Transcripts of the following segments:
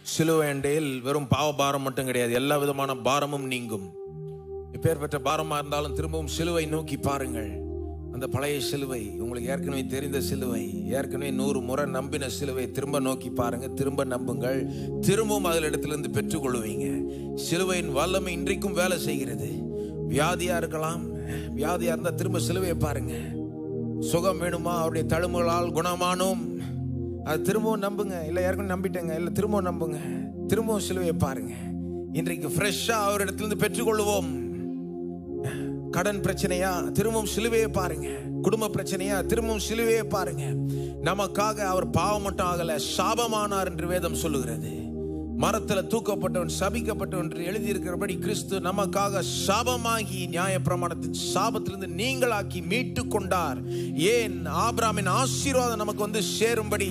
சிலுவை அண்டையில் வெறும் பாவ பாரம் மட்டும் கிடையாது எல்லா விதமான பாரமும் நீங்கும் எப்பேற்பட்ட பாரமா இருந்தாலும் திரும்பவும் சிலுவை நோக்கி பாருங்கள் அந்த பழைய சிலுவை உங்களுக்கு ஏற்கனவே தெரிந்த சிலுவை ஏற்கனவே நூறு முறை நம்பின சிலுவை திரும்ப நோக்கி பாருங்க திரும்ப நம்புங்கள் திரும்பவும் அதில் இடத்திலிருந்து பெற்றுக்கொள்வீங்க சிலுவையின் வல்லமை இன்றைக்கும் வேலை செய்கிறது வியாதியா இருக்கலாம் வியாதியா இருந்தா திரும்ப சிலுவையை பாருங்க சுகம் வேணுமா அவருடைய தழும்புகளால் குணமானோம் அது திரும்பவும் நம்புங்க இல்லை ஏற்கனவே நம்பிட்டேங்க இல்லை திரும்பவும் நம்புங்க திரும்பவும் சிலுவையை பாருங்க இன்றைக்கு ஃப்ரெஷ்ஷா அவரிடத்திலிருந்து பெற்றுக்கொள்வோம் கடன் பிரச்சனையா திரும்பவும் சிலுவையை பாருங்க குடும்ப பிரச்சனையா திரும்பவும் சிலுவையை பாருங்க நமக்காக அவர் பாவம் மட்டும் ஆகல சாபமானார் என்று வேதம் சொல்லுகிறது மரத்துல தூக்கப்பட்டவன் சபிக்கப்பட்டவன் என்று எழுதியிருக்கிறபடி கிறிஸ்து நமக்காக சாபமாகி நியாய பிரமாணத்தின் சாபத்திலிருந்து நீங்களாக்கி மீட்டு கொண்டார் ஏன் ஆபிராமின் ஆசீர்வாதம் நமக்கு வந்து சேரும்படி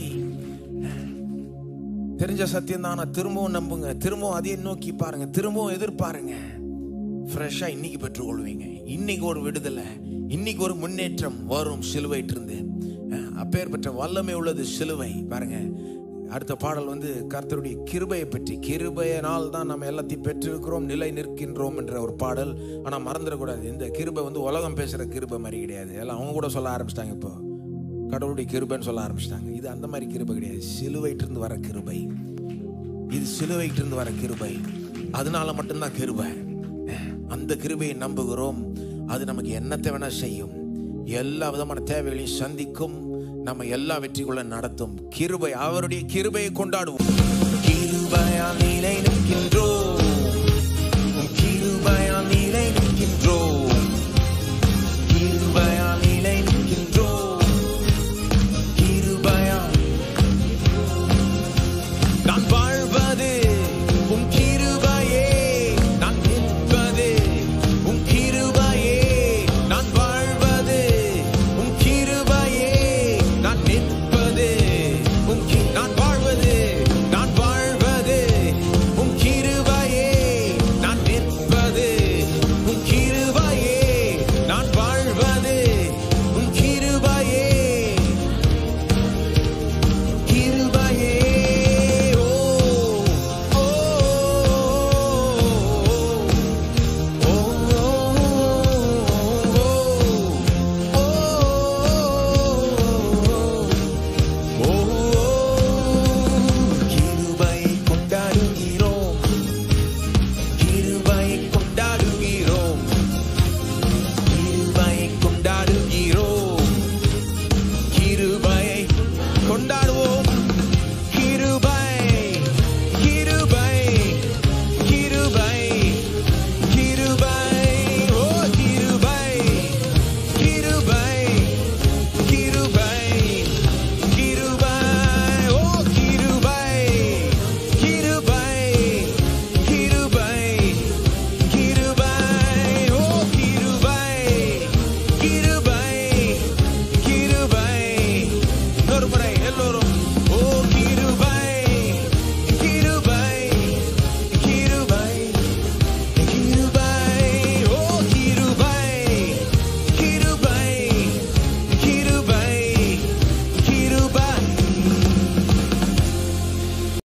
தெரிஞ்ச சத்தியம் தான் திரும்பவும் நம்புங்க திரும்பவும் அதையே நோக்கி பாருங்க திரும்பவும் எதிர்பாருங்க ஃப்ரெஷ்ஷா இன்னைக்கு பெற்றுக்கொள்வீங்க இன்னைக்கு ஒரு விடுதலை இன்னைக்கு ஒரு முன்னேற்றம் வரும் சிலுவைட்டிருந்து அப்பேற்பட்ட வல்லமை உள்ளது சிலுவை பாருங்க அடுத்த பாடல் வந்து கர்த்தருடைய கிருபையை பற்றி கிருபையினால் தான் நம்ம எல்லாத்தையும் பெற்றிருக்கிறோம் நிலை நிற்கின்றோம் என்ற ஒரு பாடல் ஆனால் மறந்துடக்கூடாது இந்த கிருபை வந்து உலகம் பேசுகிற கிருபை மாதிரி கிடையாது எல்லாம் அவங்க கூட சொல்ல ஆரம்பிச்சிட்டாங்க இப்போ கடவுளுடைய கிருபைன்னு சொல்ல ஆரம்பிச்சிட்டாங்க இது அந்த மாதிரி கிருபை கிடையாது சிலுவைட்டிருந்து வர கிருபை இது சிலுவைட்டிருந்து வர கிருபை அதனால மட்டும்தான் கிருபை அந்த கிருபையை நம்புகிறோம் அது நமக்கு என்னத்தை வேணா செய்யும் எல்லா விதமான தேவைகளையும் சந்திக்கும் நம்ம எல்லா வெற்றிக்குள்ள நடத்தும் கிருபை அவருடைய கிருபையை கொண்டாடுவோம் கிருபையால் நிலை நிற்கின்றோம் உம் கிருபையால் நிலை நிற்கின்றோம் கிருபையால் நிலை நிற்கின்றோம் கிருபையால் நான் வாழ